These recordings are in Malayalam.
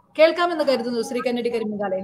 കേൾക്കാമെന്ന് കരുതുന്നു ശ്രീ കന്നഡി കരിമിങ്കാലെ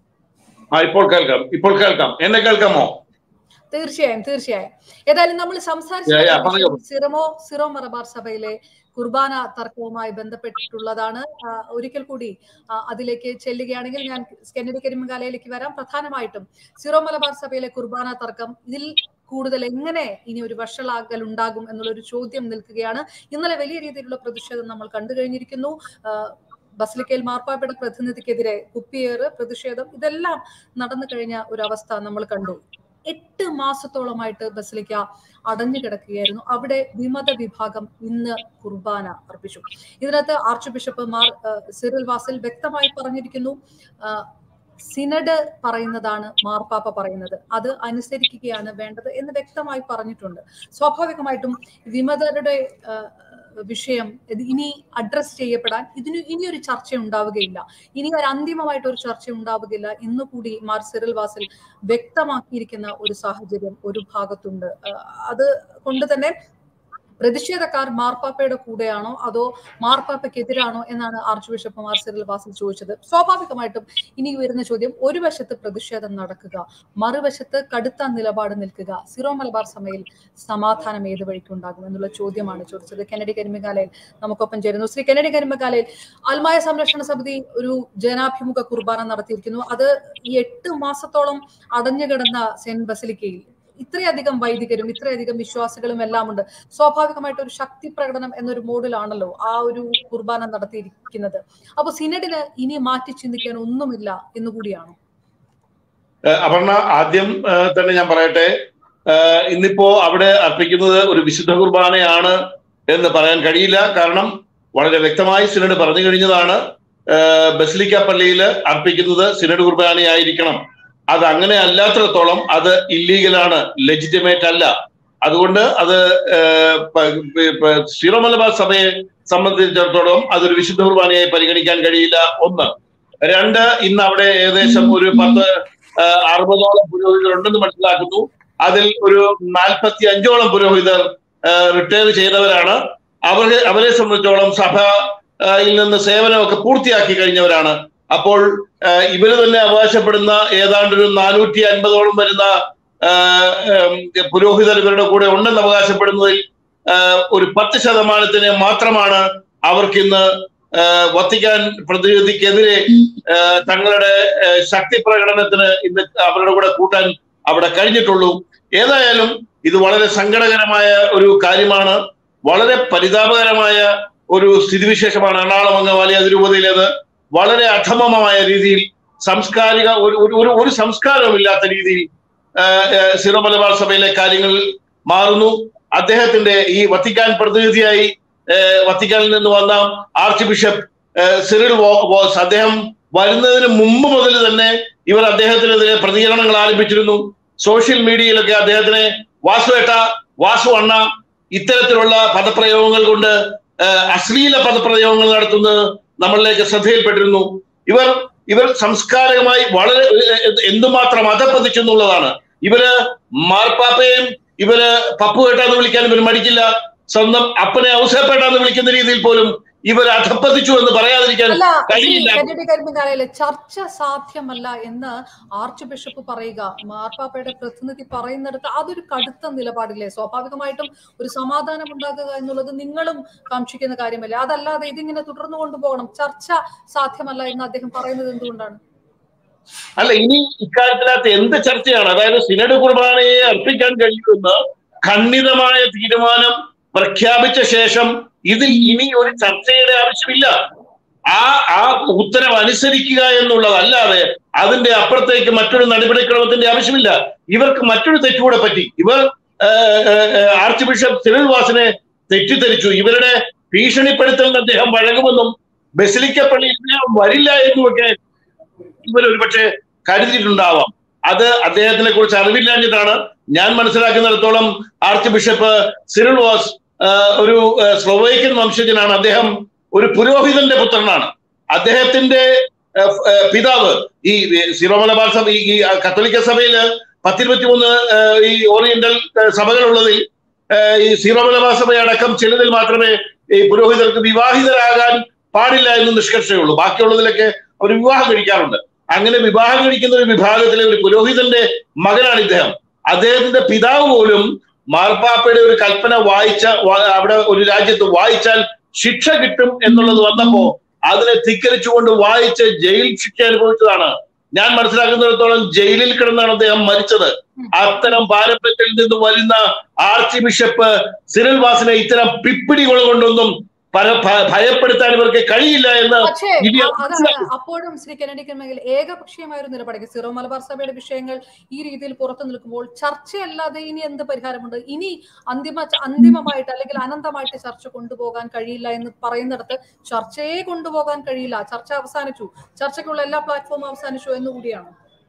ആ ഇപ്പോൾ കേൾക്കാം ഇപ്പോൾ കേൾക്കാം എന്നെ കേൾക്കാമോ തീർച്ചയായും തീർച്ചയായും ഏതായാലും നമ്മൾ Yeah, yeah, പറഞ്ഞോ. സംസാരിച്ച സിറമോ സിറോ മലബാർ സഭയിലെ കുർബാന തർക്കവുമായി ബന്ധപ്പെട്ടിട്ടുള്ളതാണ് ആ, ഒരിക്കൽ കൂടി ആ, അതിലേക്ക് ചെല്ലുകയാണെങ്കിൽ ഞാൻ കെന്നഡി കരിമകാലയിലേക്ക് വരാം പ്രധാനമായിട്ടും സിറോ മലബാർ സഭയിലെ കുർബാന തർക്കം ഇതിൽ കൂടുതൽ എങ്ങനെ ഇനി ഒരു വഷളാകൽ ഉണ്ടാകും എന്നുള്ള ഒരു ചോദ്യം നിൽക്കുകയാണ് ഇന്നലെ വലിയ രീതിയിലുള്ള പ്രതിഷേധം നമ്മൾ കണ്ടു കഴിഞ്ഞിരിക്കുന്നു ആ, ബസ്ലിക്കയിൽ മാർപ്പാപ്പയുടെ പ്രതിനിധിക്കെതിരെ കുപ്പിയേറ് പ്രതിഷേധം ഇതെല്ലാം നടന്നു കഴിഞ്ഞ ഒരു അവസ്ഥ നമ്മൾ കണ്ടു എട്ട് മാസത്തോളമായിട്ട് ബസിലിക്ക അടഞ്ഞു കിടക്കുകയായിരുന്നു അവിടെ വിമത വിഭാഗം ഇന്ന് കുർബാന അർപ്പിച്ചു ഇതിനകത്ത് ആർച്ച് ബിഷപ്പ് മാർ ആ, സിറിൽ വാസിൽ വ്യക്തമായി പറഞ്ഞിരിക്കുന്നു ആ, സിനഡ് പറയുന്നതാണ് മാർപ്പാപ്പ പറയുന്നത് അത് അനുസരിക്കുകയാണ് വേണ്ടത് എന്ന് വ്യക്തമായി പറഞ്ഞിട്ടുണ്ട് സ്വാഭാവികമായിട്ടും വിമതരുടെ ആ, വിഷയം ഇത് ഇനി അഡ്രസ് ചെയ്യപ്പെടാൻ ഇതിന് ഇനി ഒരു ചർച്ച ഉണ്ടാവുകയില്ല ഇനി ഒരു അന്തിമമായിട്ട് ഒരു ചർച്ച ഉണ്ടാവുകയില്ല എന്ന് കൂടി മാർ സിറിൽ വാസിൽ വ്യക്തമാക്കിയിരിക്കുന്ന ഒരു സാഹചര്യം ഒരു ഭാഗത്തുണ്ട് ആ, അത് കൊണ്ട് തന്നെ പ്രതിഷേധക്കാർ മാർപ്പാപ്പയുടെ കൂടെയാണോ അതോ മാർപ്പാപ്പയ്ക്കെതിരാണോ എന്നാണ് archbishop Mar Cyril Vasil ചോദിച്ചത് സ്വാഭാവികമായിട്ടും ഇനി വരുന്ന ചോദ്യം ഒരു വശത്ത് പ്രതിഷേധം നടക്കുക മറുവശത്ത് കടുത്ത നിലപാട് നിൽക്കുക സിറോ മലബാർ സഭയിൽ സമാധാനം ഏത് വഴിക്കുണ്ടാകും എന്നുള്ള ചോദ്യമാണ് ചോദിച്ചത് കെനഡി കരിമകാലയിൽ നമുക്കൊപ്പം ചേരുന്നു ശ്രീ കെനഡി കരിമകാലയിൽ ആൽമായ സംരക്ഷണ സമിതി ഒരു ജനാഭിമുഖ കുർബാന നടത്തിയിരിക്കുന്നു അത് ഈ എട്ട് മാസത്തോളം അടഞ്ഞുകിടന്ന സെന്റ് ബസിലിക്കയിൽ ഇത്രയധികം വൈദികരും ഇത്രയധികം വിശ്വാസികളും എല്ലാം ഉണ്ട് സ്വാഭാവികമായിട്ട് ഒരു ശക്തി പ്രകടനം എന്നൊരു മോഡിലാണല്ലോ ആ ഒരു കുർബാന നടത്തിയിരിക്കുന്നത് അപ്പൊ സിനഡിന് ഇനി മാറ്റി ചിന്തിക്കാൻ ഒന്നുമില്ല എന്നുകൂടിയാണ് ഏഹ് അപർണ ആദ്യം ഏഹ് തന്നെ ഞാൻ പറയട്ടെ ഏഹ് ഇന്നിപ്പോ അവിടെ അർപ്പിക്കുന്നത് ഒരു വിശുദ്ധ കുർബാനയാണ് എന്ന് പറയാൻ കഴിയില്ല കാരണം വളരെ വ്യക്തമായി സിനഡ് പറഞ്ഞു കഴിഞ്ഞതാണ് ഏഹ് ബസിലിക്ക പള്ളിയിൽ അർപ്പിക്കുന്നത് സിനഡ് കുർബാനയായിരിക്കണം അത് അങ്ങനെ അല്ലാത്തിടത്തോളം അത് ഇല്ലീഗലാണ് ലെജിറ്റിമേറ്റ് അല്ല അതുകൊണ്ട് അത് ഏഹ് പ- പ- പ- സീറോ മലബാർ സഭയെ സംബന്ധിച്ചിടത്തോളം അതൊരു വിശുദ്ധ കുർബാനയായി പരിഗണിക്കാൻ കഴിയില്ല ഒന്ന് രണ്ട് ഇന്ന് അവിടെ ഏകദേശം ഒരു പത്ത് ഏഹ് അറുപതോളം പുരോഹിതർ ഉണ്ടെന്ന് മനസ്സിലാക്കുന്നു അതിൽ ഒരു നാൽപ്പത്തി അഞ്ചോളം പുരോഹിതർ റിട്ടയർ ചെയ്തവരാണ് അവരെ അവരെ സംബന്ധിച്ചോളം സഭയിൽ നിന്ന് സേവനമൊക്കെ പൂർത്തിയാക്കി കഴിഞ്ഞവരാണ് അപ്പോൾ ഏഹ് ഇവര് തന്നെ അവകാശപ്പെടുന്ന ഏതാണ്ട് ഒരു നാനൂറ്റി അൻപതോളം വരുന്ന ഏഹ് ഉം, പുരോഹിതർ ഇവരുടെ കൂടെ ഉണ്ടെന്ന് അവകാശപ്പെടുന്നതിൽ ഏഹ് ഒരു പത്ത് ശതമാനത്തിന് മാത്രമാണ് അവർക്കിന്ന് ഏഹ് വത്തിക്കാൻ പ്രതിനിധിക്കെതിരെ ഏഹ് തങ്ങളുടെ ഏഹ് ശക്തി പ്രകടനത്തിന് ഇന്ന് അവരുടെ കൂടെ കൂട്ടാൻ അവിടെ കഴിഞ്ഞിട്ടുള്ളൂ ഏതായാലും ഇത് വളരെ സങ്കടകരമായ ഒരു കാര്യമാണ് വളരെ പരിതാപകരമായ ഒരു സ്ഥിതിവിശേഷമാണ് എറണാകുളം അംഗവാലി അതിരൂപതയിലേത് വളരെ അധമമായ രീതിയിൽ സാംസ്കാരിക ഒരു ഒരു- ഒരു ഒരു സംസ്കാരവും ഇല്ലാത്ത രീതിയിൽ ഏഹ്, ഏഹ്, സിറോ മലബാർ സഭയിലെ കാര്യങ്ങൾ മാറുന്നു അദ്ദേഹത്തിന്റെ ഈ വത്തിക്കാൻ പ്രതിനിധിയായി ഏഹ്, വത്തിക്കാനിൽ നിന്ന് വന്ന ആർച്ച് ബിഷപ്പ് ഏഹ്, സിറിൽ വോ- വോസ് അദ്ദേഹം വരുന്നതിന് മുമ്പ് മുതൽ തന്നെ ഇവർ അദ്ദേഹത്തിനെതിരെ പ്രതികരണങ്ങൾ ആരംഭിച്ചിരുന്നു സോഷ്യൽ മീഡിയയിലൊക്കെ അദ്ദേഹത്തിനെ വാസുവേട്ട വാസു അണ്ണ ഇത്തരത്തിലുള്ള പദപ്രയോഗങ്ങൾ കൊണ്ട് ഏഹ്, അശ്ലീല പദപ്രയോഗങ്ങൾ നടത്തുന്നത് നമ്മളിലേക്ക് ശ്രദ്ധയിൽപ്പെട്ടിരുന്നു ഇവർ ഇവർ സംസ്കാരകമായി വളരെ ഏഹ്, എന്തുമാത്രം അധപ്പതിച്ചു എന്നുള്ളതാണ് ഇവര് മാർപ്പാപ്പയും ഇവര് പപ്പുവേട്ടാന്ന് വിളിക്കാൻ ഇവർ മടിക്കില്ല സ്വന്തം അപ്പനെ ഔസേപ്പേട്ടാന്ന് വിളിക്കുന്ന രീതിയിൽ പോലും ഇവർ അധപ്പതിച്ചു എന്ന് പറയാതിരിക്കാൻ അല്ല ശ്രീ കഴിയില്ല കെന്നഡി കരിമ്പുകാലയിലെ ചർച്ച സാധ്യമല്ല എന്ന് ആർച്ച് ബിഷപ്പ് പറയുക മാർപ്പാപ്പയുടെ പ്രതിനിധി പറയുന്നിടത്ത് അതൊരു കടുത്ത നിലപാടില്ലേ സ്വാഭാവികമായിട്ടും ഒരു സമാധാനം ഉണ്ടാക്കുക എന്നുള്ളത് നിങ്ങളും കാക്ഷിക്കുന്ന കാര്യമല്ലേ അതല്ലാതെ ഇതിങ്ങനെ തുടർന്നു കൊണ്ടുപോകണം ചർച്ച സാധ്യമല്ല എന്ന് അദ്ദേഹം പറയുന്നത് എന്തുകൊണ്ടാണ് അല്ല ഇനി ഇക്കാര്യത്തിനകത്ത് എന്ത് ചർച്ചയാണ് അതായത് സിനഡ് കുർബാനയെ അർപ്പിക്കാൻ കഴിയുമെന്ന് ഖണ്ഡിതമായ തീരുമാനം പ്രഖ്യാപിച്ച ശേഷം ഇതിൽ ഇനി ഒരു ചർച്ചയുടെ ആവശ്യമില്ല ആ ആ ഉത്തരവ് അനുസരിക്കുക എന്നുള്ളതല്ലാതെ അതിന്റെ അപ്പുറത്തേക്ക് മറ്റൊരു നടപടിക്രമത്തിന്റെ ആവശ്യമില്ല ഇവർക്ക് മറ്റൊരു തെറ്റുകൂടെ പറ്റി ഇവർ ഏഹ്, ഏഹ്, ആർച്ച് ബിഷപ്പ് സിറിൽ വാസിനെ തെറ്റിദ്ധരിച്ചു ഇവരുടെ ഭീഷണിപ്പെടുത്തലിന് അദ്ദേഹം വഴങ്ങുമെന്നും ബസിലിക്ക പള്ളിയിൽ അദ്ദേഹം വരില്ല എന്നുമൊക്കെ ഇവർ ഒരുപക്ഷെ കരുതിയിട്ടുണ്ടാവാം അത് അദ്ദേഹത്തിനെ കുറിച്ച് അറിവില്ലാഞ്ഞിട്ടാണ് ഞാൻ മനസ്സിലാക്കുന്നിടത്തോളം ആർച്ച് ബിഷപ്പ് സിറിൽ വാസ് ആ, ഒരു ആ, സ്ലൊവേക്യൻ വംശജനാണ് അദ്ദേഹം ഒരു പുരോഹിതന്റെ പുത്രനാണ് അദ്ദേഹത്തിന്റെ ആ, ആ, പിതാവ് ഈ സിറോ മലബാർ സഭ ഈ ഈ കത്തോലിക്ക സഭയിൽ പത്തിരുപത്തി മൂന്ന് ഈ ഓറിയന്റൽ ആ, സഭകളുള്ളതിൽ ആ, ഈ സീറോ മലബാർ സഭയടക്കം ചിലതിൽ മാത്രമേ ഈ പുരോഹിതർക്ക് വിവാഹിതരാകാൻ പാടില്ല എന്ന് നിഷ്കർഷയുള്ളൂ ബാക്കിയുള്ളതിലൊക്കെ അവർ വിവാഹം കഴിക്കാറുണ്ട് അങ്ങനെ വിവാഹം കഴിക്കുന്ന ഒരു വിഭാഗത്തിലെ ഒരു പുരോഹിതന്റെ മകനാണ് ഇദ്ദേഹം അദ്ദേഹത്തിന്റെ പിതാവ് പോലും മാർപ്പാപ്പയുടെ ഒരു കൽപ്പന വായിച്ച വ- അവിടെ ഒരു രാജ്യത്ത് വായിച്ചാൽ ശിക്ഷ കിട്ടും എന്നുള്ളത് വന്നപ്പോ അതിനെ ധിക്കരിച്ചുകൊണ്ട് വായിച്ച് ജയിൽ ശിക്ഷ അനുഭവിച്ചതാണ് ഞാൻ മനസ്സിലാക്കുന്നിടത്തോളം ജയിലിൽ കിടന്നാണ് അദ്ദേഹം മരിച്ചത് അത്തരം പാരമ്പര്യത്തിൽ നിന്ന് വരുന്ന ആർച്ച് ബിഷപ്പ് സിറിൽ വാസിനെ ഇത്തരം പിപ്പിടികൾ കൊണ്ടൊന്നും പര- ഭ- ഭയപ്പെടുത്താൻ ഇവർക്ക് കഴിയില്ല എന്ന് പക്ഷേ ഇത് അ- അതാണ് മനസ്സിലാക്കി. അപ്പോഴും ശ്രീ കെനഡിക്കൻ മേഖല ഏകപക്ഷീയമായ ഒരു നിലപാട് സീറോ മലബാർ സഭയുടെ വിഷയങ്ങൾ ഈ രീതിയിൽ പുറത്തു നിൽക്കുമ്പോൾ ചർച്ചയല്ലാതെ ഇനി എന്ത് പരിഹാരമുണ്ട് ഇനി അന്തിമ അന്തിമമായിട്ട് അല്ലെങ്കിൽ അനന്തമായിട്ട് ചർച്ച കൊണ്ടുപോകാൻ കഴിയില്ല എന്ന് പറയുന്നിടത്ത് ചർച്ചയെ കൊണ്ടുപോകാൻ കഴിയില്ല ചർച്ച അവസാനിച്ചു ചർച്ചയ്ക്കുള്ള എല്ലാ പ്ലാറ്റ്ഫോമും അവസാനിച്ചു എന്ന് കൂടിയാണ്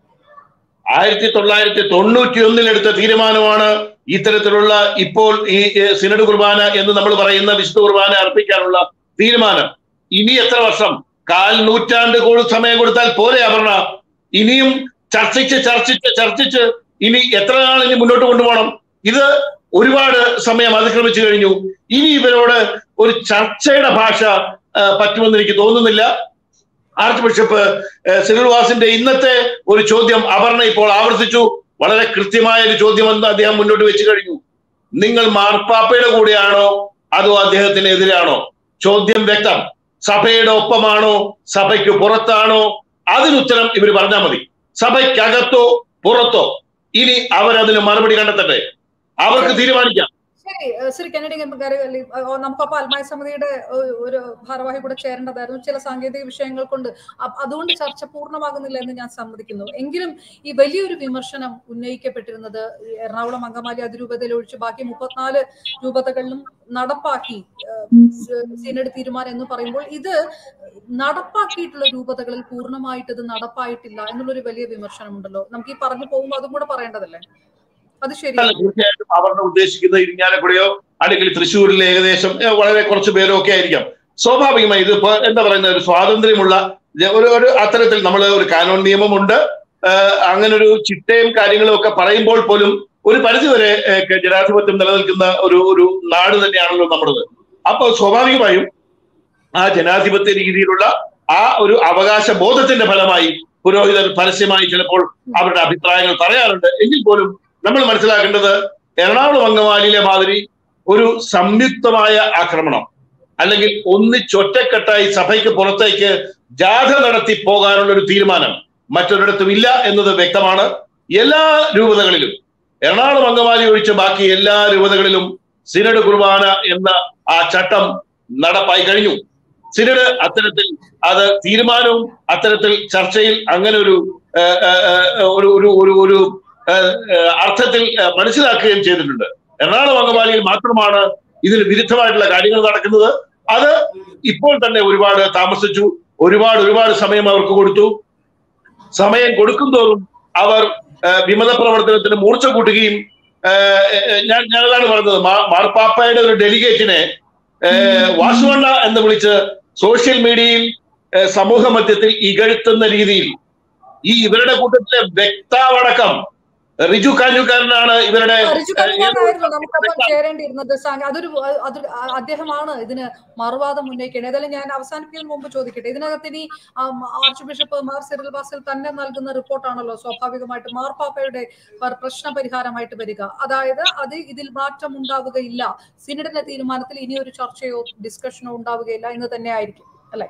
ആയിരത്തി തൊള്ളായിരത്തി തൊണ്ണൂറ്റി ഒന്നിൽ എടുത്ത തീരുമാനമാണ് ഇത്തരത്തിലുള്ള ഇപ്പോൾ ഈ ഏഹ്, സിനഡ് കുർബാന എന്ന് നമ്മൾ പറയുന്ന വിശുദ്ധ കുർബാന അർപ്പിക്കാനുള്ള തീരുമാനം ഇനി എത്ര വർഷം കാൽ നൂറ്റാണ്ട് കൂടുതൽ സമയം കൊടുത്താൽ പോരെ അപർണ ഇനിയും ചർച്ചിച്ച് ചർച്ചിച്ച് ചർച്ചിച്ച് ഇനി എത്ര നാൾ ഇനി മുന്നോട്ട് കൊണ്ടുപോകണം ഇത് ഒരുപാട് സമയം അതിക്രമിച്ചു കഴിഞ്ഞു ഇനി ഇവരോട് ഒരു ചർച്ചയുടെ ഭാഷ ആ, പറ്റുമെന്ന് എനിക്ക് തോന്നുന്നില്ല ആർച്ച് ബിഷപ്പ് ഏഹ്, സിറിൽ വാസിന്റെ ഇന്നത്തെ ഒരു ചോദ്യം അപർണ ഇപ്പോൾ ആവർത്തിച്ചു വളരെ കൃത്യമായ ഒരു ചോദ്യം എന്ന് അദ്ദേഹം മുന്നോട്ട് വെച്ച് കഴിഞ്ഞു നിങ്ങൾ മാർപ്പാപ്പയുടെ കൂടെയാണോ അതോ അദ്ദേഹത്തിനെതിരാണോ ചോദ്യം വ്യക്തം സഭയുടെ ഒപ്പമാണോ സഭയ്ക്ക് പുറത്താണോ അതിനുത്തരം ഇവർ പറഞ്ഞാൽ മതി സഭയ്ക്കകത്തോ പുറത്തോ ഇനി അവരതിന് മറുപടി കണ്ടെത്തട്ടെ അവർക്ക് തീരുമാനിക്കാം ശരി ഏഹ് ശ്രീ കെനഡി ഗംഭകാരി നമുക്കപ്പോ അൽമായ സമിതിയുടെ ഒ- ഒരു ഭാരവാഹി കൂടെ ചേരേണ്ടതായിരുന്നു ചില സാങ്കേതിക വിഷയങ്ങൾ കൊണ്ട് അ- അതുകൊണ്ട് ചർച്ച പൂർണ്ണമാകുന്നില്ല എന്ന് ഞാൻ സമ്മതിക്കുന്നു എങ്കിലും ഈ വലിയൊരു വിമർശനം ഉന്നയിക്കപ്പെട്ടിരുന്നത് ഈ എറണാകുളം അങ്കമാലി അതിരൂപതയിൽ ഒഴിച്ച് ബാക്കി മുപ്പത്തിനാല് രൂപതകളിലും നടപ്പാക്കി ഏഹ് സ- സിനഡ് തീരുമാനം എന്ന് പറയുമ്പോൾ ഇത് നടപ്പാക്കിയിട്ടുള്ള രൂപതകളിൽ പൂർണ്ണമായിട്ട് ഇത് നടപ്പായിട്ടില്ല എന്നുള്ളൊരു വലിയ വിമർശനമുണ്ടല്ലോ നമുക്ക് ഈ പറഞ്ഞു പോകുമ്പോൾ അതും കൂടെ പറയേണ്ടതല്ലേ അത് അല്ല, ശരിയാണ് തീർച്ചയായിട്ടും അവരുടെ ഉദ്ദേശിക്കുന്നത് ഇരിഞ്ഞാലക്കുടയോ അല്ലെങ്കിൽ തൃശ്ശൂരിൽ ഏകദേശം ഏ, വളരെ കുറച്ച് പേരോ ഒക്കെ ആയിരിക്കാം സ്വാഭാവികമായി ഇത് ഇപ്പൊ എന്താ പറയുന്ന ഒരു സ്വാതന്ത്ര്യമുള്ള ജ- ഒരു ഒരു അത്തരത്തിൽ നമ്മൾ ഒരു കാനോൺ നിയമമുണ്ട് ഏഹ് അങ്ങനെ ഒരു ചിട്ടയും കാര്യങ്ങളും ഒക്കെ പറയുമ്പോൾ പോലും ഒരു പരിധിവരെ ഏഹ് ജനാധിപത്യം നിലനിൽക്കുന്ന ഒരു ഒരു നാട് തന്നെയാണല്ലോ നമ്മുടേത് അപ്പോൾ സ്വാഭാവികമായും ആ ജനാധിപത്യ രീതിയിലുള്ള ആ ഒരു അവകാശ ബോധത്തിന്റെ ഫലമായി പുരോഹിതർ പരസ്യമായി ചിലപ്പോൾ അവരുടെ അഭിപ്രായങ്ങൾ പറയാറുണ്ട് എങ്കിൽ പോലും നമ്മൾ മനസ്സിലാക്കേണ്ടത് എറണാകുളം അങ്കമാലിയിലെ മാതിരി ഒരു സംയുക്തമായ ആക്രമണം അല്ലെങ്കിൽ ഒന്നിച്ചൊറ്റക്കെട്ടായി സഭയ്ക്ക് പുറത്തേക്ക് ജാഥ നടത്തി പോകാനുള്ള ഒരു തീരുമാനം മറ്റൊരിടത്തും ഇല്ല എന്നത് വ്യക്തമാണ് എല്ലാ രൂപതകളിലും എറണാകുളം അങ്കമാലി ഒഴിച്ച് ബാക്കി എല്ലാ രൂപതകളിലും സിനഡ് കുർബാന എന്ന ആ ചട്ടം നടപ്പായി കഴിഞ്ഞു സിനഡ് അത്തരത്തിൽ അത് തീരുമാനവും അത്തരത്തിൽ ചർച്ചയിൽ അങ്ങനെ ഒരു ഏഹ്, ഏഹ്, ഏഹ്, ഒരു ഒരു ഒരു ഒരു ഏഹ്, ഏഹ്, അർത്ഥത്തിൽ ഏഹ്, മനസ്സിലാക്കുകയും ചെയ്തിട്ടുണ്ട് എറണാകുളം അങ്കമാലിയിൽ മാത്രമാണ് ഇതിന് വിരുദ്ധമായിട്ടുള്ള കാര്യങ്ങൾ നടക്കുന്നത് അത് ഇപ്പോൾ തന്നെ ഒരുപാട് താമസിച്ചു ഒരുപാട് ഒരുപാട് സമയം അവർക്ക് കൊടുത്തു സമയം കൊടുക്കും തോറും അവർ ഏഹ്, വിമത പ്രവർത്തനത്തിന് മൂർച്ച കൂട്ടുകയും ഏഹ്, ഏഹ്, ഞാൻ ഞാനതാണ് പറഞ്ഞത് മാ- മാർപ്പാപ്പയുടെ ഒരു ഡെലിഗേറ്റിനെ ഏഹ്, വാസുവണ്ണ എന്ന് വിളിച്ച് സോഷ്യൽ മീഡിയയിൽ ഏഹ്, സമൂഹ മധ്യത്തിൽ ഇകഴ്ത്തുന്ന രീതിയിൽ ഈ ഇവരുടെ കൂട്ടത്തിലെ വ്യക്താവടക്കം റിജു കാഞ്ഞുകാരനാണ് ഇവരുടെ റിജു കരുണാകരനായിരുന്നു നമുക്കൊപ്പം ചേരേണ്ടിയിരുന്നത് സാങ്ക- അതൊരു അത് അദ്ദേഹമാണ് ഇതിന് മറുവാദം ഉന്നയിക്കേണ്ടത് ഏതായാലും ഞാൻ അവസാനിപ്പിക്കുന്നതിന് മുമ്പ് ചോദിക്കട്ടെ ഇതിനകത്ത് ഇനി ആം, archbishop Mar Cyril Basil തന്നെ നൽകുന്ന റിപ്പോർട്ടാണല്ലോ സ്വാഭാവികമായിട്ട് മാർപ്പാപ്പയുടെ പ- പ്രശ്ന പരിഹാരമായിട്ട് വരിക അതായത് അത് ഇതിൽ മാറ്റം ഉണ്ടാവുകയില്ല സിനഡിന്റെ തീരുമാനത്തിൽ ഇനി ഒരു ചർച്ചയോ ഡിസ്കഷനോ ഉണ്ടാവുകയില്ല എന്ന് തന്നെ ആയിരിക്കും അല്ലെ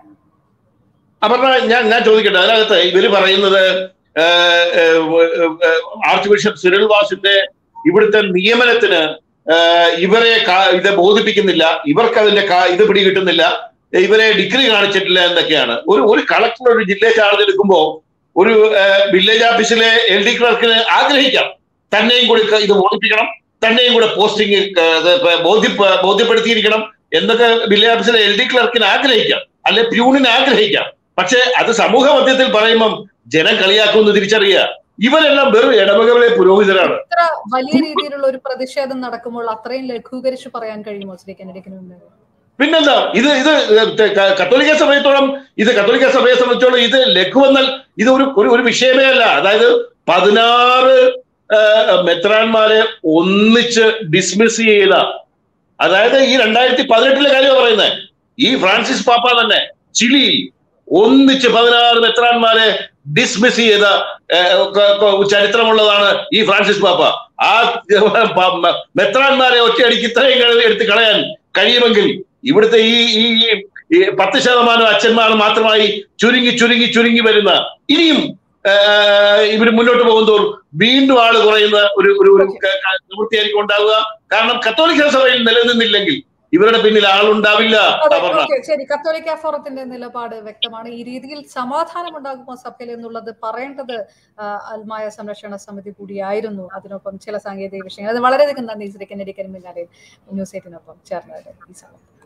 അപർണ ഞാൻ ഞാൻ ചോദിക്കട്ടെ അതിനകത്ത് ഇവര് പറയുന്നത് ഏഹ്, ഏഹ്, ഏഹ്, ആർച്ച് ബിഷപ്പ് സിറിൽ വാസിന്റെ ഇവിടുത്തെ നിയമനത്തിന് ഏഹ്, ഇവരെ കാ- ഇത് ബോധിപ്പിക്കുന്നില്ല ഇവർക്ക് അതിന്റെ കാ- ഇത് പിടികിട്ടുന്നില്ല ഇവരെ ഡിഗ്രി കാണിച്ചിട്ടില്ല എന്നൊക്കെയാണ് ഒരു ഒരു കളക്ടർ ഒരു ജില്ലയെ ചാർജ് എടുക്കുമ്പോ ഒരു ഏഹ്, വില്ലേജ് ഓഫീസിലെ എൽ ഡി ക്ലർക്കിന് ആഗ്രഹിക്കാം തന്നെയും കൂടി ക- ഇത് ബോധിപ്പിക്കണം തന്നെയും കൂടെ പോസ്റ്റിംഗ് ബോധ്യപ്പ ബോധ്യപ്പെടുത്തിയിരിക്കണം എന്നൊക്കെ വില്ലേജ് ഓഫീസിലെ എൽ ഡി ക്ലർക്കിന് ആഗ്രഹിക്കാം അല്ലെ പ്യൂണിന് ആഗ്രഹിക്കാം പക്ഷെ അത് സമൂഹ മധ്യത്തിൽ പറയുമ്പം ജനം കളിയാക്കുമെന്ന് തിരിച്ചറിയുക ഇവരെല്ലാം വെറും ഇടവകകളെ പുരോഹിതരാണ് ഇത്ര വലിയ രീതിയിലുള്ള ഒരു പ്രതിഷേധം നടക്കുമ്പോൾ അത്രയും ലഘൂകരിച്ച് പറയാൻ കഴിയുമോ ശ്രീ കെനഡിക്കിന് മുന്നേ പിന്നെന്താ ഇത് ഇത് ക- കത്തോലിക്ക സഭയത്തോളം ഇത് കത്തോലിക്ക സഭയെ സംബന്ധിച്ചോളം ഇത് ലഘുവെന്നാൽ ഇത് ഒരു ഒരു ഒരു വിഷയമേ അല്ല അതായത് പതിനാറ് ആ, മെത്രാന്മാരെ ഒന്നിച്ച് ഡിസ്മിസ് ചെയ്ത അതായത് ഈ രണ്ടായിരത്തി പതിനെട്ടിലെ കാര്യമാണ് പറയുന്നത് ഈ ഫ്രാൻസിസ് പാപ്പ തന്നെ ചിലിയിൽ ഒന്നിച്ച് പതിനാറ് മെത്രാന്മാരെ ഡിസ്മിസ് ചെയ്ത ഏഹ്, ക- ക- ചരിത്രമുള്ളതാണ് ഈ ഫ്രാൻസിസ് പാപ്പ ആ പ- മ- മെത്രാന്മാരെ ഒറ്റയടിക്ക് ഇത്രയും കള- എടുത്ത് കളയാൻ കഴിയുമെങ്കിൽ ഇവിടുത്തെ ഈ ഈ ഈ- ഈ പത്ത് ശതമാനം അച്ഛന്മാർ മാത്രമായി ചുരുങ്ങി ചുരുങ്ങി ചുരുങ്ങി വരുന്ന ഇനിയും ഇവർ മുന്നോട്ട് പോകുന്തോറും വീണ്ടും ആള് കുറയുന്ന ഒരു ഒരു ഒരു ക- ക- നിവൃത്തിയായിരിക്കും ഉണ്ടാവുക കാരണം കത്തോലിക്ക സഭയിൽ നിലനിന്നില്ലെങ്കിൽ ഇവരുടെ പിന്നിൽ ആളുണ്ടാവില്ല അതെ അപർണ ഓക്കെ ശരി കത്തോലിക്ക ഫോറത്തിന്റെ നിലപാട് വ്യക്തമാണ് ഈ രീതിയിൽ സമാധാനം ഉണ്ടാകുമോ സഭയിൽ എന്നുള്ളത് പറയേണ്ടത് ആ, അൽമായ സംരക്ഷണ സമിതി കൂടിയായിരുന്നു അതിനൊപ്പം ചില സാങ്കേതിക വിഷയങ്ങൾ അത് വളരെയധികം നന്ദി ശ്രീ കെന്നഡി കരിമില്ലാതെ ന്യൂസ് എയ്റ്റിനൊപ്പം ചേർന്നത് ഈ സമയത്ത്